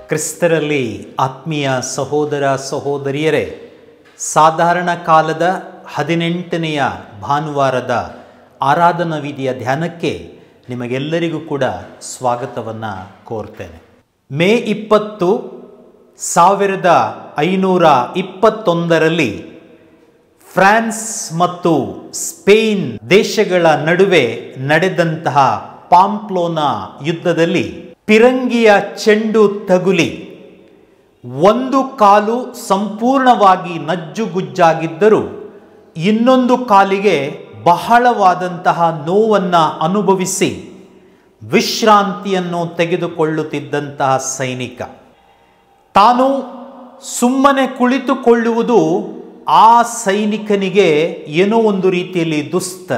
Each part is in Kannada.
ಕ್ರಿಸ್ತರಲ್ಲಿ ಆತ್ಮೀಯ ಸಹೋದರ ಸಹೋದರಿಯರೇ ಸಾಧಾರಣ ಕಾಲದ ಹದಿನೆಂಟನೆಯ ಭಾನುವಾರದ ಆರಾಧನಾ ವಿಧಿಯ ಧ್ಯಾನಕ್ಕೆ ನಿಮಗೆಲ್ಲರಿಗೂ ಕೂಡ ಸ್ವಾಗತವನ್ನು ಕೋರ್ತೇನೆ ಮೇ ಇಪ್ಪತ್ತು ಸಾವಿರದ ಐನೂರ ಇಪ್ಪತ್ತೊಂದರಲ್ಲಿ ಫ್ರಾನ್ಸ್ ಮತ್ತು ಸ್ಪೇನ್ ದೇಶಗಳ ನಡುವೆ ನಡೆದಂತಹ ಪಾಂಪ್ಲೋನಾ ಯುದ್ಧದಲ್ಲಿ ಪಿರಂಗಿಯ ಚೆಂಡು ತಗುಲಿ ಒಂದು ಕಾಲು ಸಂಪೂರ್ಣವಾಗಿ ನಜ್ಜುಗುಜ್ಜಾಗಿದ್ದರೂ ಇನ್ನೊಂದು ಕಾಲಿಗೆ ಬಹಳವಾದಂತಹ ನೋವನ್ನು ಅನುಭವಿಸಿ ವಿಶ್ರಾಂತಿಯನ್ನು ತೆಗೆದುಕೊಳ್ಳುತ್ತಿದ್ದಂತಹ ಸೈನಿಕ ತಾನು ಸುಮ್ಮನೆ ಕುಳಿತುಕೊಳ್ಳುವುದು ಆ ಸೈನಿಕನಿಗೆ ಏನೋ ಒಂದು ರೀತಿಯಲ್ಲಿ ದುಸ್ತರ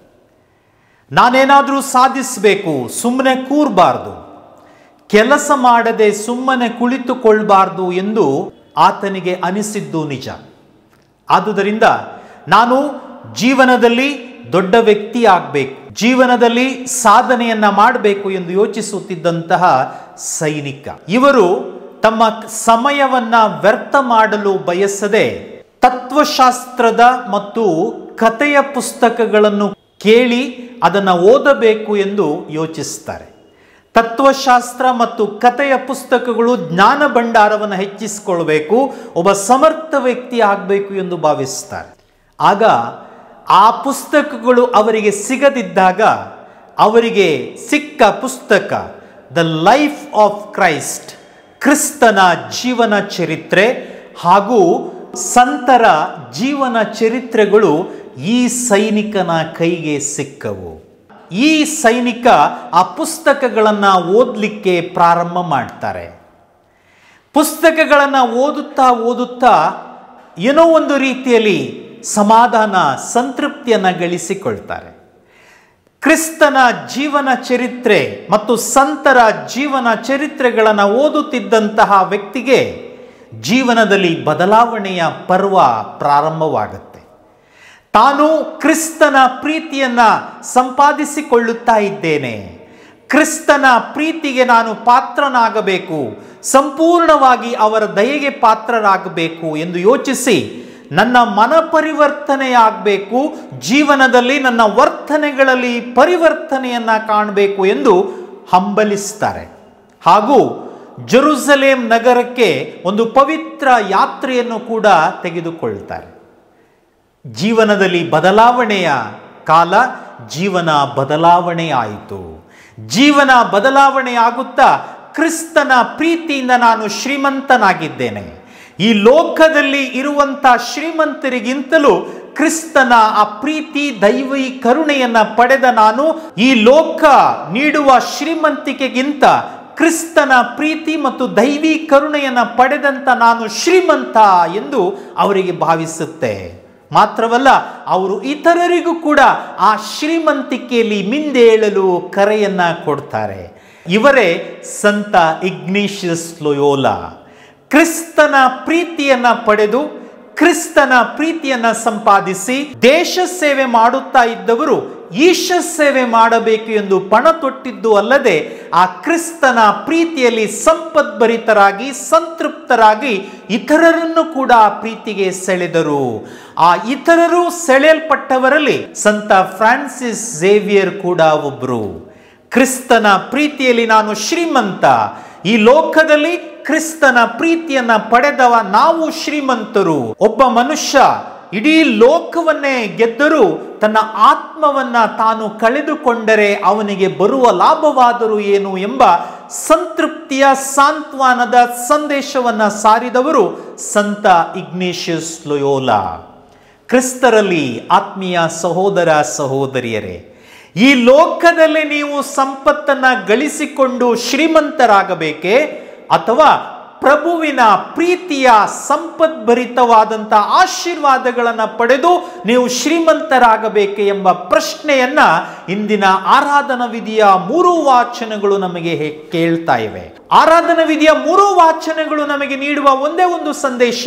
ನಾನೇನಾದರೂ ಸಾಧಿಸಬೇಕು ಸುಮ್ಮನೆ ಕೂರಬಾರ್ದು ಕೆಲಸ ಮಾಡದೆ ಸುಮ್ಮನೆ ಕುಳಿತುಕೊಳ್ಬಾರ್ದು ಎಂದು ಆತನಿಗೆ ಅನಿಸಿದ್ದು ನಿಜ ಆದುದರಿಂದ ನಾನು ಜೀವನದಲ್ಲಿ ದೊಡ್ಡ ವ್ಯಕ್ತಿ ಆಗಬೇಕು ಜೀವನದಲ್ಲಿ ಸಾಧನೆಯನ್ನ ಮಾಡಬೇಕು ಎಂದು ಯೋಚಿಸುತ್ತಿದ್ದಂತಹ ಸೈನಿಕ ಇವರು ತಮ್ಮ ಸಮಯವನ್ನ ವ್ಯರ್ಥ ಮಾಡಲು ಬಯಸದೆ ತತ್ವಶಾಸ್ತ್ರದ ಮತ್ತು ಕಥೆಯ ಪುಸ್ತಕಗಳನ್ನು ಕೇಳಿ ಅದನ್ನು ಓದಬೇಕು ಎಂದು ಯೋಚಿಸ್ತಾರೆ ತತ್ವಶಾಸ್ತ್ರ ಮತ್ತು ಕಥೆಯ ಪುಸ್ತಕಗಳು ಜ್ಞಾನ ಭಂಡಾರವನ್ನು ಹೆಚ್ಚಿಸಿಕೊಳ್ಬೇಕು ಒಬ್ಬ ಸಮರ್ಥ ವ್ಯಕ್ತಿ ಆಗಬೇಕು ಎಂದು ಭಾವಿಸ್ತಾರೆ ಆಗ ಆ ಪುಸ್ತಕಗಳು ಅವರಿಗೆ ಸಿಗದಿದ್ದಾಗ ಅವರಿಗೆ ಸಿಕ್ಕ ಪುಸ್ತಕ ದ ಲೈಫ್ ಆಫ್ ಕ್ರೈಸ್ಟ್ ಕ್ರಿಸ್ತನ ಜೀವನ ಚರಿತ್ರೆ ಹಾಗೂ ಸಂತರ ಜೀವನ ಚರಿತ್ರೆಗಳು ಈ ಸೈನಿಕನ ಕೈಗೆ ಸಿಕ್ಕವು ಈ ಸೈನಿಕ ಆ ಪುಸ್ತಕಗಳನ್ನು ಓದಲಿಕ್ಕೆ ಪ್ರಾರಂಭ ಮಾಡ್ತಾರೆ ಪುಸ್ತಕಗಳನ್ನು ಓದುತ್ತಾ ಓದುತ್ತಾ ಏನೋ ಒಂದು ರೀತಿಯಲ್ಲಿ ಸಮಾಧಾನ ಸಂತೃಪ್ತಿಯನ್ನು ಗಳಿಸಿಕೊಳ್ತಾರೆ ಕ್ರಿಸ್ತನ ಜೀವನ ಚರಿತ್ರೆ ಮತ್ತು ಸಂತರ ಜೀವನ ಚರಿತ್ರೆಗಳನ್ನು ಓದುತ್ತಿದ್ದಂತಹ ವ್ಯಕ್ತಿಗೆ ಜೀವನದಲ್ಲಿ ಬದಲಾವಣೆಯ ಪರ್ವ ಪ್ರಾರಂಭವಾಗುತ್ತೆ ತಾನು ಕ್ರಿಸ್ತನ ಪ್ರೀತಿಯನ್ನ ಸಂಪಾದಿಸಿಕೊಳ್ಳುತ್ತಾ ಇದ್ದೇನೆ ಕ್ರಿಸ್ತನ ಪ್ರೀತಿಗೆ ನಾನು ಪಾತ್ರನಾಗಬೇಕು ಸಂಪೂರ್ಣವಾಗಿ ಅವರ ದಯೆಗೆ ಪಾತ್ರರಾಗಬೇಕು ಎಂದು ಯೋಚಿಸಿ ನನ್ನ ಮನ ಪರಿವರ್ತನೆಯಾಗಬೇಕು ಜೀವನದಲ್ಲಿ ನನ್ನ ವರ್ತನೆಗಳಲ್ಲಿ ಪರಿವರ್ತನೆಯನ್ನ ಕಾಣಬೇಕು ಎಂದು ಹಂಬಲಿಸ್ತಾರೆ ಹಾಗೂ ಜೆರುಸಲೇಂ ನಗರಕ್ಕೆ ಒಂದು ಪವಿತ್ರ ಯಾತ್ರೆಯನ್ನು ಕೂಡ ತೆಗೆದುಕೊಳ್ತಾರೆ ಜೀವನದಲ್ಲಿ ಬದಲಾವಣೆಯ ಕಾಲ ಜೀವನ ಬದಲಾವಣೆ ಆಯಿತು ಜೀವನ ಬದಲಾವಣೆ ಆಗುತ್ತಾ ಕ್ರಿಸ್ತನ ಪ್ರೀತಿಯಿಂದ ನಾನು ಶ್ರೀಮಂತನಾಗಿದ್ದೇನೆ ಈ ಲೋಕದಲ್ಲಿ ಇರುವಂತ ಶ್ರೀಮಂತರಿಗಿಂತಲೂ ಕ್ರಿಸ್ತನ ಆ ಪ್ರೀತಿ ದೈವಿ ಕರುಣೆಯನ್ನ ಪಡೆದ ನಾನು ಈ ಲೋಕ ನೀಡುವ ಶ್ರೀಮಂತಿಕೆಗಿಂತ ಕ್ರಿಸ್ತನ ಪ್ರೀತಿ ಮತ್ತು ದೈವಿ ಕರುಣೆಯನ್ನ ಪಡೆದಂತ ನಾನು ಶ್ರೀಮಂತ ಎಂದು ಅವರಿಗೆ ಭಾವಿಸುತ್ತೆ ಮಾತ್ರವಲ್ಲ ಅವರು ಇತರರಿಗೂ ಕೂಡ ಆ ಶ್ರೀಮಂತಿಕೆಯಲ್ಲಿ ಮಿಂದೇಳಲು ಕರೆಯನ್ನ ಕೊಡ್ತಾರೆ ಇವರೇ ಸಂತ ಇಗ್ನಿಷಿಯಸ್ ಲೊಯೋಲಾ ಕ್ರಿಸ್ತನ ಪ್ರೀತಿಯನ್ನ ಪಡೆದು ಕ್ರಿಸ್ತನ ಪ್ರೀತಿಯನ್ನ ಸಂಪಾದಿಸಿ ದೇಶ ಸೇವೆ ಮಾಡುತ್ತಾ ಇದ್ದವರು ಈಶ ಸೇವೆ ಮಾಡಬೇಕು ಎಂದು ಪಣ ತೊಟ್ಟಿದ್ದು ಅಲ್ಲದೆ ಆ ಕ್ರಿಸ್ತನ ಪ್ರೀತಿಯಲ್ಲಿ ಸಂಪದ್ಭರಿತರಾಗಿ ಸಂತೃಪ್ತರಾಗಿ ಇತರರನ್ನು ಕೂಡ ಆ ಪ್ರೀತಿಗೆ ಸೆಳೆದರು ಆ ಇತರರು ಸೆಳೆಯಲ್ಪಟ್ಟವರಲ್ಲಿ ಸಂತ ಫ್ರಾನ್ಸಿಸ್ ಝೇವಿಯರ್ ಕೂಡ ಒಬ್ರು ಕ್ರಿಸ್ತನ ಪ್ರೀತಿಯಲ್ಲಿ ನಾನು ಶ್ರೀಮಂತ ಈ ಲೋಕದಲ್ಲಿ ಕ್ರಿಸ್ತನ ಪ್ರೀತಿಯನ್ನ ಪಡೆದವ ನಾವು ಶ್ರೀಮಂತರು ಒಬ್ಬ ಮನುಷ್ಯ ಇಡೀ ಲೋಕವನ್ನೇ ಗೆದ್ದರೂ ತನ್ನ ಆತ್ಮವನ್ನ ತಾನು ಕಳೆದುಕೊಂಡರೆ ಅವನಿಗೆ ಬರುವ ಲಾಭವಾದರೂ ಏನು ಎಂಬ ಸಂತೃಪ್ತಿಯ ಸಾಂತ್ವನದ ಸಂದೇಶವನ್ನ ಸಾರಿದವರು ಸಂತ ಇಗ್ನೇಷಿಯಸ್ ಲೊಯೋಲಾ ಕ್ರಿಸ್ತರಲ್ಲಿ ಆತ್ಮೀಯ ಸಹೋದರ ಸಹೋದರಿಯರೇ ಈ ಲೋಕದಲ್ಲಿ ನೀವು ಸಂಪತ್ತನ್ನ ಗಳಿಸಿಕೊಂಡು ಶ್ರೀಮಂತರಾಗಬೇಕೇ ಅಥವಾ ಪ್ರಭುವಿನ ಪ್ರೀತಿಯ ಸಂಪದ್ಭರಿತವಾದಂಥ ಆಶೀರ್ವಾದಗಳನ್ನು ಪಡೆದು ನೀವು ಶ್ರೀಮಂತರಾಗಬೇಕೆ ಎಂಬ ಪ್ರಶ್ನೆಯನ್ನ ಇಂದಿನ ಆರಾಧನಾ ವಿಧಿಯ ಮೂರು ವಾಚನಗಳು ನಮಗೆ ಹೇ- ಕೇಳ್ತಾ ಇವೆ ಆರಾಧನಾ ವಿಧಿಯ ಮೂರು ವಾಚನಗಳು ನಮಗೆ ನೀಡುವ ಒಂದೇ ಒಂದು ಸಂದೇಶ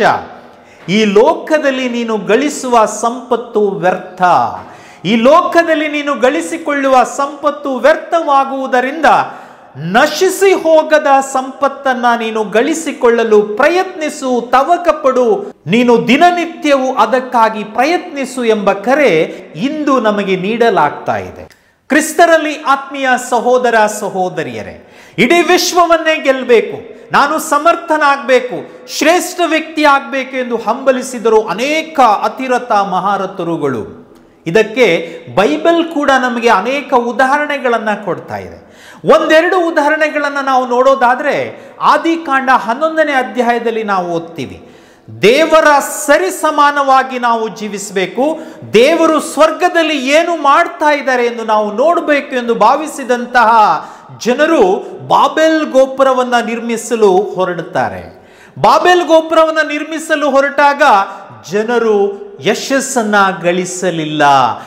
ಈ ಲೋಕದಲ್ಲಿ ನೀನು ಗಳಿಸುವ ಸಂಪತ್ತು ವ್ಯರ್ಥ ಈ ಲೋಕದಲ್ಲಿ ನೀನು ಗಳಿಸಿಕೊಳ್ಳುವ ಸಂಪತ್ತು ವ್ಯರ್ಥವಾಗುವುದರಿಂದ ನಶಿಸಿ ಹೋಗದ ಸಂಪತ್ತನ್ನ ನೀನು ಗಳಿಸಿಕೊಳ್ಳಲು ಪ್ರಯತ್ನಿಸು ತವಕ ಪಡು ನೀನು ದಿನನಿತ್ಯವೂ ಅದಕ್ಕಾಗಿ ಪ್ರಯತ್ನಿಸು ಎಂಬ ಕರೆ ಇಂದು ನಮಗೆ ನೀಡಲಾಗ್ತಾ ಇದೆ ಕ್ರಿಸ್ತರಲ್ಲಿ ಆತ್ಮೀಯ ಸಹೋದರ ಸಹೋದರಿಯರೇ ಇಡೀ ವಿಶ್ವವನ್ನೇ ಗೆಲ್ಲಬೇಕು ನಾನು ಸಮರ್ಥನಾಗಬೇಕು ಶ್ರೇಷ್ಠ ವ್ಯಕ್ತಿ ಆಗಬೇಕು ಎಂದು ಹಂಬಲಿಸಿದರು ಅನೇಕ ಅತಿರಥ ಮಹಾರಥರುಗಳು ಇದಕ್ಕೆ ಬೈಬಲ್ ಕೂಡ ನಮಗೆ ಅನೇಕ ಉದಾಹರಣೆಗಳನ್ನು ಕೊಡ್ತಾ ಇದೆ ಒಂದೆರಡು ಉದಾಹರಣೆಗಳನ್ನು ನಾವು ನೋಡೋದಾದರೆ ಆದಿಕಾಂಡ ಹನ್ನೊಂದನೇ ಅಧ್ಯಾಯದಲ್ಲಿ ನಾವು ಓದ್ತೀವಿ ದೇವರ ಸರಿ ಸಮಾನವಾಗಿ ನಾವು ಜೀವಿಸಬೇಕು ದೇವರು ಸ್ವರ್ಗದಲ್ಲಿ ಏನು ಮಾಡ್ತಾ ಇದ್ದಾರೆ ಎಂದು ನಾವು ನೋಡಬೇಕು ಎಂದು ಭಾವಿಸಿದಂತಹ ಜನರು ಬಾಬೆಲ್ ಗೋಪುರವನ್ನು ನಿರ್ಮಿಸಲು ಹೊರಡುತ್ತಾರೆ ಬಾಬೆಲ್ ಗೋಪುರವನ್ನು ನಿರ್ಮಿಸಲು ಹೊರಟಾಗ ಜನರು ಯಶಸ್ಸನ್ನ ಗಳಿಸಲಿಲ್ಲ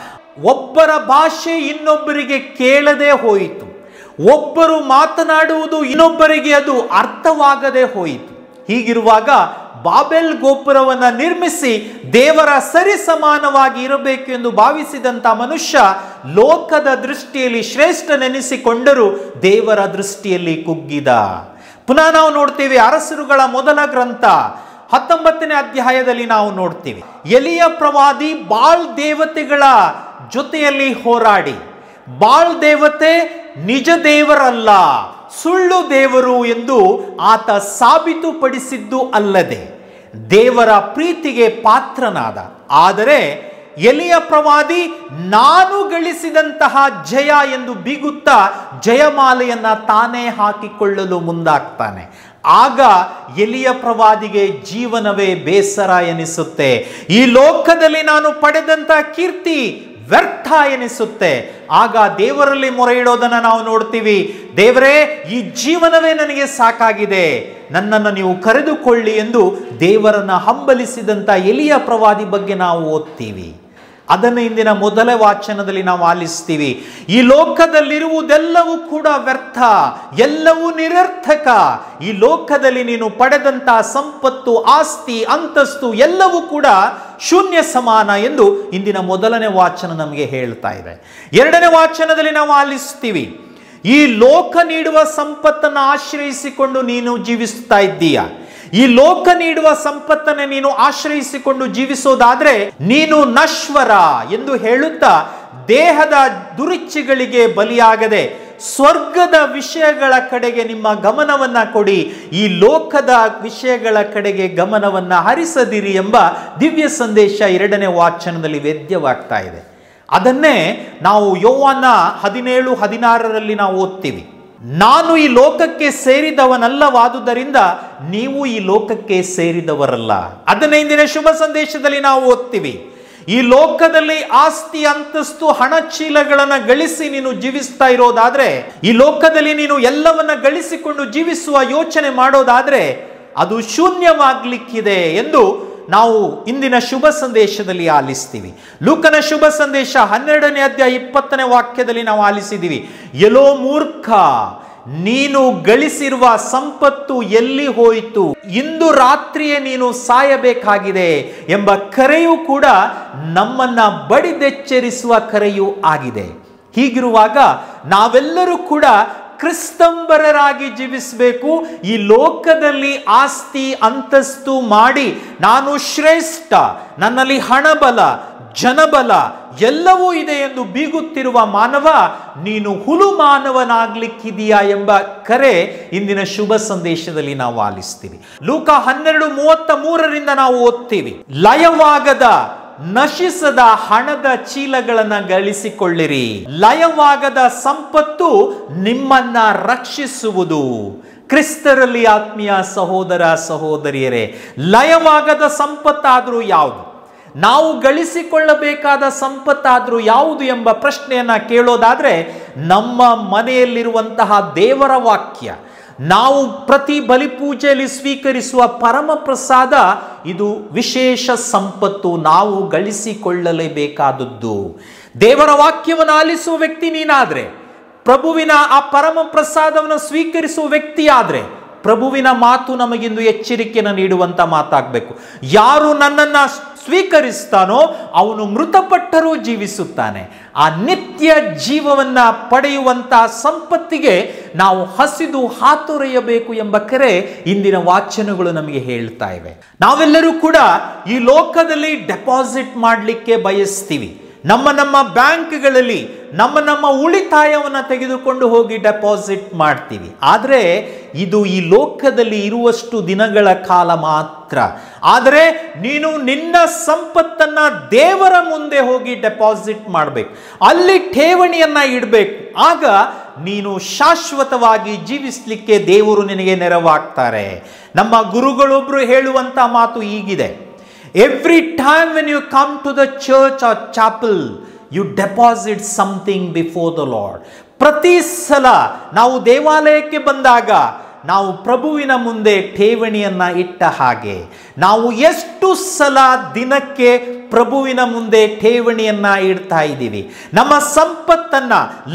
ಒಬ್ಬರ ಭಾಷೆ ಇನ್ನೊಬ್ಬರಿಗೆ ಕೇಳದೆ ಹೋಯಿತು ಒಬ್ಬರು ಮಾತನಾಡುವುದು ಇನ್ನೊಬ್ಬರಿಗೆ ಅದು ಅರ್ಥವಾಗದೆ ಹೋಯಿತು ಹೀಗಿರುವಾಗ ಬಾಬೆಲ್ ಗೋಪುರವನ್ನ ನಿರ್ಮಿಸಿ ದೇವರ ಸರಿ ಸಮಾನವಾಗಿ ಇರಬೇಕು ಎಂದು ಭಾವಿಸಿದಂತ ಮನುಷ್ಯ ಲೋಕದ ದೃಷ್ಟಿಯಲ್ಲಿ ಶ್ರೇಷ್ಠನೆನಿಸಿಕೊಂಡರೂ ದೇವರ ದೃಷ್ಟಿಯಲ್ಲಿ ಕುಗ್ಗಿದ ಪುನಃ ನಾವು ನೋಡ್ತೀವಿ ಅರಸರುಗಳ ಮೊದಲ ಗ್ರಂಥ ಹತ್ತೊಂಬತ್ತನೇ ಅಧ್ಯಾಯದಲ್ಲಿ ನಾವು ನೋಡ್ತೀವಿ ಎಲಿಯ ಪ್ರವಾದಿ ಬಾಳ್ ದೇವತೆಗಳ ಜೊತೆಯಲ್ಲಿ ಹೋರಾಡಿ ಬಾಳ್ ದೇವತೆ ನಿಜ ದೇವರಲ್ಲ ಸುಳ್ಳು ದೇವರು ಎಂದು ಆತ ಸಾಬೀತುಪಡಿಸಿದ್ದು ಅಲ್ಲದೆ ದೇವರ ಪ್ರೀತಿಗೆ ಪಾತ್ರನಾದ ಆದರೆ ಎಲಿಯ ಪ್ರವಾದಿ ನಾನು ಗಳಿಸಿದಂತಹ ಜಯ ಎಂದು ಬೀಗುತ್ತಾ ಜಯಮಾಲೆಯನ್ನ ತಾನೇ ಹಾಕಿಕೊಳ್ಳಲು ಮುಂದಾಗ್ತಾನೆ ಆಗ ಎಲಿಯ ಪ್ರವಾದಿಗೆ ಜೀವನವೇ ಬೇಸರ ಎನಿಸುತ್ತೆ ಈ ಲೋಕದಲ್ಲಿ ನಾನು ಪಡೆದಂತ ಕೀರ್ತಿ ವ್ಯರ್ಥ ಎನಿಸುತ್ತೆ ಆಗ ದೇವರಲ್ಲಿ ಮೊರೆ ಇಡೋದನ್ನು ನಾವು ನೋಡ್ತೀವಿ ದೇವರೇ ಈ ಜೀವನವೇ ನನಗೆ ಸಾಕಾಗಿದೆ ನನ್ನನ್ನು ನೀವು ಕರೆದುಕೊಳ್ಳಿ ಎಂದು ದೇವರನ್ನ ಹಂಬಲಿಸಿದಂಥ ಎಲಿಯ ಪ್ರವಾದಿ ಬಗ್ಗೆ ನಾವು ಓದ್ತೀವಿ ಅದನ್ನು ಇಂದಿನ ಮೊದಲ ವಾಚನದಲ್ಲಿ ನಾವು ಆಲಿಸ್ತೀವಿ ಈ ಲೋಕದಲ್ಲಿರುವುದೆಲ್ಲವೂ ಕೂಡ ವ್ಯರ್ಥ ಎಲ್ಲವೂ ನಿರರ್ಥಕ ಈ ಲೋಕದಲ್ಲಿ ನೀನು ಪಡೆದಂತ ಸಂಪತ್ತು ಆಸ್ತಿ ಅಂತಸ್ತು ಎಲ್ಲವೂ ಕೂಡ ಶೂನ್ಯ ಸಮಾನ ಎಂದು ಇಂದಿನ ಮೊದಲನೇ ವಾಚನ ನಮಗೆ ಹೇಳ್ತಾ ಇದೆ ಎರಡನೇ ವಾಚನದಲ್ಲಿ ನಾವು ಆಲಿಸ್ತೀವಿ ಈ ಲೋಕ ನೀಡುವ ಸಂಪತ್ತನ್ನು ಆಶ್ರಯಿಸಿಕೊಂಡು ನೀನು ಜೀವಿಸ್ತಾ ಇದ್ದೀಯ ಈ ಲೋಕ ನೀಡುವ ಸಂಪತ್ತನ್ನು ನೀನು ಆಶ್ರಯಿಸಿಕೊಂಡು ಜೀವಿಸೋದಾದ್ರೆ ನೀನು ನಶ್ವರ ಎಂದು ಹೇಳುತ್ತಾ ದೇಹದ ದುರಿಚ್ಛೆಗಳಿಗೆ ಬಲಿಯಾಗದೆ ಸ್ವರ್ಗದ ವಿಷಯಗಳ ಕಡೆಗೆ ನಿಮ್ಮ ಗಮನವನ್ನ ಕೊಡಿ ಈ ಲೋಕದ ವಿಷಯಗಳ ಕಡೆಗೆ ಗಮನವನ್ನ ಹರಿಸದಿರಿ ಎಂಬ ದಿವ್ಯ ಸಂದೇಶ ಎರಡನೇ ವಾಚನದಲ್ಲಿ ವೇದ್ಯವಾಗ್ತಾ ಇದೆ ಅದನ್ನೇ ನಾವು ಯೋವಾನ ಹದಿನೇಳು ಹದಿನಾರರಲ್ಲಿ ನಾವು ಓದ್ತೀವಿ ನಾನು ಈ ಲೋಕಕ್ಕೆ ಸೇರಿದವನಲ್ಲವಾದುದರಿಂದ ನೀವು ಈ ಲೋಕಕ್ಕೆ ಸೇರಿದವರಲ್ಲ ಅದನ್ನ ಇಂದಿನ ಶುಭ ಸಂದೇಶದಲ್ಲಿ ನಾವು ಓದ್ತೀವಿ ಈ ಲೋಕದಲ್ಲಿ ಆಸ್ತಿ ಅಂತಸ್ತು ಹಣ ಚೀಲಗಳನ್ನ ಗಳಿಸಿ ನೀನು ಜೀವಿಸ್ತಾ ಇರೋದಾದ್ರೆ ಈ ಲೋಕದಲ್ಲಿ ನೀನು ಎಲ್ಲವನ್ನ ಗಳಿಸಿಕೊಂಡು ಜೀವಿಸುವ ಯೋಚನೆ ಮಾಡೋದಾದ್ರೆ ಅದು ಶೂನ್ಯವಾಗ್ಲಿಕ್ಕಿದೆ ಎಂದು ನಾವು ಇಂದಿನ ಶುಭ ಸಂದೇಶದಲ್ಲಿ ಆಲಿಸ್ತೀವಿ ಲೂಕನ ಶುಭ ಸಂದೇಶ ಹನ್ನೆರಡನೇ ಅಧ್ಯಾಯ ಇಪ್ಪತ್ತನೇ ವಾಕ್ಯದಲ್ಲಿ ನಾವು ಆಲಿಸಿದ್ದೀವಿ ಎಲ್ಲೋ ಮೂರ್ಖ ನೀನು ಗಳಿಸಿರುವ ಸಂಪತ್ತು ಎಲ್ಲಿ ಹೋಯಿತು ಇಂದು ರಾತ್ರಿಯೇ ನೀನು ಸಾಯಬೇಕಾಗಿದೆ ಎಂಬ ಕರೆಯೂ ಕೂಡ ನಮ್ಮನ್ನ ಬಡಿದೆಚ್ಚರಿಸುವ ಕರೆಯೂ ಆಗಿದೆ ಹೀಗಿರುವಾಗ ನಾವೆಲ್ಲರೂ ಕೂಡ ಕ್ರಿಸ್ತಂಬರರಾಗಿ ಜೀವಿಸಬೇಕು ಈ ಲೋಕದಲ್ಲಿ ಆಸ್ತಿ ಅಂತಸ್ತು ಮಾಡಿ ನಾನು ಶ್ರೇಷ್ಠ ನನ್ನಲ್ಲಿ ಹಣಬಲ ಜನಬಲ ಎಲ್ಲವೂ ಇದೆ ಎಂದು ಬೀಗುತ್ತಿರುವ ಮಾನವ ನೀನು ಹುಲು ಮಾನವನಾಗ್ಲಿಕ್ಕಿದೆಯಾ ಎಂಬ ಕರೆ ಇಂದಿನ ಶುಭ ಸಂದೇಶದಲ್ಲಿ ನಾವು ಆಲಿಸ್ತೀವಿ ಲೂಕ ಹನ್ನೆರಡು ಮೂವತ್ತ ಮೂರರಿಂದ ನಾವು ಓದ್ತೀವಿ ಲಯವಾಗದ ನಶಿಸದ ಹಣದ ಚೀಲಗಳನ್ನ ಗಳಿಸಿಕೊಳ್ಳಿರಿ ಲಯವಾಗದ ಸಂಪತ್ತು ನಿಮ್ಮನ್ನ ರಕ್ಷಿಸುವುದು ಕ್ರಿಸ್ತರಲ್ಲಿ ಆತ್ಮೀಯ ಸಹೋದರ ಸಹೋದರಿಯರೇ ಲಯವಾಗದ ಸಂಪತ್ತಾದರೂ ಯಾವುದು ನಾವು ಗಳಿಸಿಕೊಳ್ಳಬೇಕಾದ ಸಂಪತ್ತಾದರೂ ಯಾವುದು ಎಂಬ ಪ್ರಶ್ನೆಯನ್ನ ಕೇಳೋದಾದ್ರೆ ನಮ್ಮ ಮನೆಯಲ್ಲಿರುವಂತಹ ದೇವರ ವಾಕ್ಯ ನಾವು ಪ್ರತಿ ಬಲಿಪೂಜೆಯಲ್ಲಿ ಸ್ವೀಕರಿಸುವ ಪರಮ ಪ್ರಸಾದ ಇದು ವಿಶೇಷ ಸಂಪತ್ತು ನಾವು ಗಳಿಸಿಕೊಳ್ಳಲೇಬೇಕಾದದ್ದು ದೇವರ ವಾಕ್ಯವನ್ನು ಆಲಿಸುವ ವ್ಯಕ್ತಿ ನೀನಾದ್ರೆ ಪ್ರಭುವಿನ ಆ ಪರಮ ಪ್ರಸಾದವನ್ನು ಸ್ವೀಕರಿಸುವ ವ್ಯಕ್ತಿಯಾದ್ರೆ ಪ್ರಭುವಿನ ಮಾತು ನಮಗಿಂದು ಎಚ್ಚರಿಕೆಯನ್ನು ನೀಡುವಂತ ಮಾತಾಗಬೇಕು ಯಾರು ನನ್ನನ್ನು ಸ್ವೀಕರಿಸ್ತಾನೋ ಅವನು ಮೃತಪಟ್ಟರೂ ಜೀವಿಸುತ್ತಾನೆ ಆ ನಿತ್ಯ ನಿತ್ಯ ಜೀವವನ್ನ ಪಡೆಯುವಂತ ಸಂಪತ್ತಿಗೆ ನಾವು ಹಸಿದು ಹಾತೊರೆಯಬೇಕು ಎಂಬ ಕರೆ ಇಂದಿನ ವಾಚನಗಳು ನಮಗೆ ಹೇಳ್ತಾ ಇವೆ ನಾವೆಲ್ಲರೂ ಕೂಡ ಈ ಲೋಕದಲ್ಲಿ ಡೆಪಾಸಿಟ್ ಮಾಡಲಿಕ್ಕೆ ಬಯಸ್ತೀವಿ ನಮ್ಮ ನಮ್ಮ ಬ್ಯಾಂಕ್ಗಳಲ್ಲಿ ನಮ್ಮ ನಮ್ಮ ಉಳಿತಾಯವನ್ನು ತೆಗೆದುಕೊಂಡು ಹೋಗಿ ಡೆಪಾಸಿಟ್ ಮಾಡ್ತೀವಿ ಆದರೆ ಇದು ಈ ಲೋಕದಲ್ಲಿ ಇರುವಷ್ಟು ದಿನಗಳ ಕಾಲ ಮಾತ್ರ ಆದರೆ ನೀನು ನಿನ್ನ ಸಂಪತ್ತನ್ನ ದೇವರ ಮುಂದೆ ಹೋಗಿ ಡೆಪಾಸಿಟ್ ಮಾಡಬೇಕು ಅಲ್ಲಿ ಠೇವಣಿಯನ್ನ ಇಡಬೇಕು ಆಗ ನೀನು ಶಾಶ್ವತವಾಗಿ ಜೀವಿಸಲಿಕ್ಕೆ ದೇವರು ನಿನಗೆ ನೆರವಾಗ್ತಾರೆ ನಮ್ಮ ಗುರುಗಳೊಬ್ರು ಹೇಳುವಂತ ಮಾತು ಈಗಿದೆ every time when you come to the church or chapel you deposit something before the lord ಪ್ರತಿ ಸಲ ನಾವು ದೇವಾಲಯಕ್ಕೆ ಬಂದಾಗ ನಾವು ಪ್ರಭುವಿನ ಮುಂದೆ ಠೇವಣಿಯನ್ನ ಇಟ್ಟ ಹಾಗೆ ನಾವು ಎಷ್ಟು ಸಲ ದಿನಕ್ಕೆ ಪ್ರಭುವಿನ ಮುಂದೆ ಠೇವಣಿಯನ್ನ ಇಡ್ತಾ ಇದ್ದೀವಿ ನಮ್ಮ ಸಂಪತ್ತನ್ನ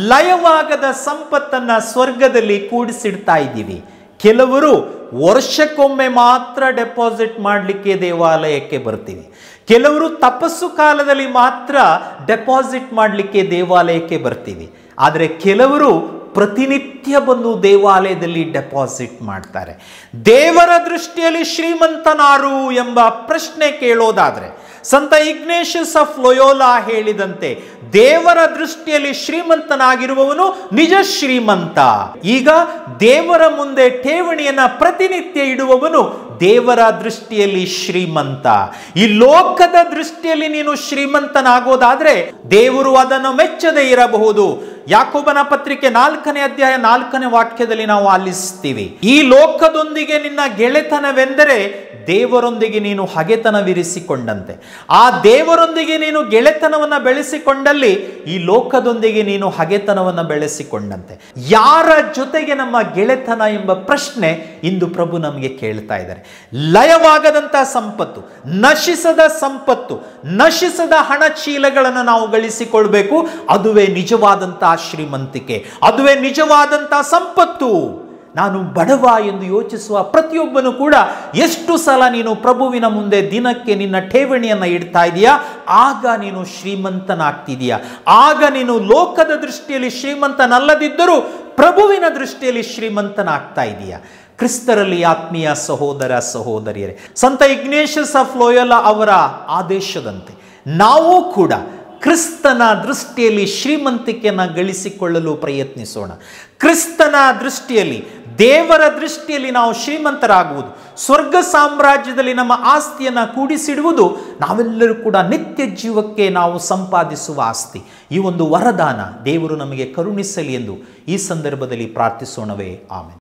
ಲಯವಾಗದ ಸಂಪತ್ತನ್ನ ಸ್ವರ್ಗದಲ್ಲಿ ಕೂಡಿಸಿಡ್ತಾ ಇದ್ದೀವಿ ಕೆಲವರು ವರ್ಷಕ್ಕೊಮ್ಮೆ ಮಾತ್ರ ಡೆಪಾಸಿಟ್ ಮಾಡಲಿಕ್ಕೆ ದೇವಾಲಯಕ್ಕೆ ಬರ್ತೀವಿ ಕೆಲವರು ತಪಸ್ಸು ಕಾಲದಲ್ಲಿ ಮಾತ್ರ ಡೆಪಾಸಿಟ್ ಮಾಡಲಿಕ್ಕೆ ದೇವಾಲಯಕ್ಕೆ ಬರ್ತೀವಿ ಆದರೆ ಕೆಲವರು ಪ್ರತಿನಿತ್ಯ ಬಂದು ದೇವಾಲಯದಲ್ಲಿ ಡೆಪಾಸಿಟ್ ಮಾಡ್ತಾರೆ ದೇವರ ದೃಷ್ಟಿಯಲ್ಲಿ ಶ್ರೀಮಂತನಾರು ಎಂಬ ಪ್ರಶ್ನೆ ಕೇಳೋದಾದ್ರೆ ಸಂತ ಇಗ್ನೇಷಿಯಸ್ ಆಫ್ ಲೊಯೋಲಾ ಹೇಳಿದಂತೆ ದೇವರ ದೃಷ್ಟಿಯಲ್ಲಿ ಶ್ರೀಮಂತನಾಗಿರುವವನು ನಿಜ ಶ್ರೀಮಂತ ಈಗ ದೇವರ ಮುಂದೆ ಠೇವಣಿಯನ್ನ ಪ್ರತಿನಿತ್ಯ ಇಡುವವನು ದೇವರ ದೃಷ್ಟಿಯಲ್ಲಿ ಶ್ರೀಮಂತ ಈ ಲೋಕದ ದೃಷ್ಟಿಯಲ್ಲಿ ನೀನು ಶ್ರೀಮಂತನಾಗೋದಾದ್ರೆ ದೇವರು ಅದನ್ನು ಮೆಚ್ಚದೆ ಇರಬಹುದು ಯಾಕೋಬನ ಪತ್ರಿಕೆ ನಾಲ್ಕನೇ ಅಧ್ಯಾಯ ನಾಲ್ಕನೇ ವಾಕ್ಯದಲ್ಲಿ ನಾವು ಆಲಿಸ್ತೀವಿ ಈ ಲೋಕದೊಂದಿಗೆ ನಿನ್ನ ಗೆಳೆತನವೆಂದರೆ ದೇವರೊಂದಿಗೆ ನೀನು ಹಗೆತನವಿರಿಸಿಕೊಂಡಂತೆ ಆ ದೇವರೊಂದಿಗೆ ನೀನು ಗೆಳೆತನವನ್ನು ಬೆಳೆಸಿಕೊಂಡಲ್ಲಿ ಈ ಲೋಕದೊಂದಿಗೆ ನೀನು ಹಗೆತನವನ್ನು ಬೆಳೆಸಿಕೊಂಡಂತೆ ಯಾರ ಜೊತೆಗೆ ನಮ್ಮ ಗೆಳೆತನ ಎಂಬ ಪ್ರಶ್ನೆ ಇಂದು ಪ್ರಭು ನಮಗೆ ಕೇಳ್ತಾ ಇದ್ದಾರೆ ಲಯವಾಗದಂತ ಸಂಪತ್ತು ನಶಿಸದ ಸಂಪತ್ತು ನಶಿಸದ ಹಣ ಚೀಲಗಳನ್ನು ನಾವು ಗಳಿಸಿಕೊಳ್ಬೇಕು ಅದುವೇ ನಿಜವಾದಂತಹ ಶ್ರೀಮಂತಿಕೆ ಅದುವೇ ನಿಜವಾದಂತಹ ಸಂಪತ್ತು ನಾನು ಬಡವ ಎಂದು ಯೋಚಿಸುವ ಪ್ರತಿಯೊಬ್ಬನು ಕೂಡ ಎಷ್ಟು ಸಲ ನೀನು ಪ್ರಭುವಿನ ಮುಂದೆ ದಿನಕ್ಕೆ ನಿನ್ನ ಠೇವಣಿಯನ್ನು ಇಡ್ತಾ ಇದೆಯಾ ಆಗ ನೀನು ಶ್ರೀಮಂತನಾಗ್ತಿದೀಯ ಆಗ ನೀನು ಲೋಕದ ದೃಷ್ಟಿಯಲ್ಲಿ ಶ್ರೀಮಂತನಲ್ಲದಿದ್ದರೂ ಪ್ರಭುವಿನ ದೃಷ್ಟಿಯಲ್ಲಿ ಶ್ರೀಮಂತನಾಗ್ತಾ ಇದೀಯ ಕ್ರಿಸ್ತರಲ್ಲಿ ಆತ್ಮೀಯ ಸಹೋದರ ಸಹೋದರಿಯರೇ ಸಂತ ಇಗ್ನೇಷಸ್ ಆಫ್ ಲೋಯಲ ಅವರ ಆದೇಶದಂತೆ ನಾವು ಕೂಡ ಕ್ರಿಸ್ತನ ದೃಷ್ಟಿಯಲ್ಲಿ ಶ್ರೀಮಂತಿಕೆಯನ್ನು ಗಳಿಸಿಕೊಳ್ಳಲು ಪ್ರಯತ್ನಿಸೋಣ ಕ್ರಿಸ್ತನ ದೃಷ್ಟಿಯಲ್ಲಿ ದೇವರ ದೃಷ್ಟಿಯಲ್ಲಿ ನಾವು ಶ್ರೀಮಂತರಾಗುವುದು ಸ್ವರ್ಗ ಸಾಮ್ರಾಜ್ಯದಲ್ಲಿ ನಮ್ಮ ಆಸ್ತಿಯನ್ನು ಕೂಡಿಸಿಡುವುದು ನಾವೆಲ್ಲರೂ ಕೂಡ ನಿತ್ಯ ಜೀವಕ್ಕೆ ನಾವು ಸಂಪಾದಿಸುವ ಆಸ್ತಿ ಈ ಒಂದು ವರದಾನ ದೇವರು ನಮಗೆ ಕರುಣಿಸಲಿ ಎಂದು ಈ ಸಂದರ್ಭದಲ್ಲಿ ಪ್ರಾರ್ಥಿಸೋಣವೇ ಆಮೇಲೆ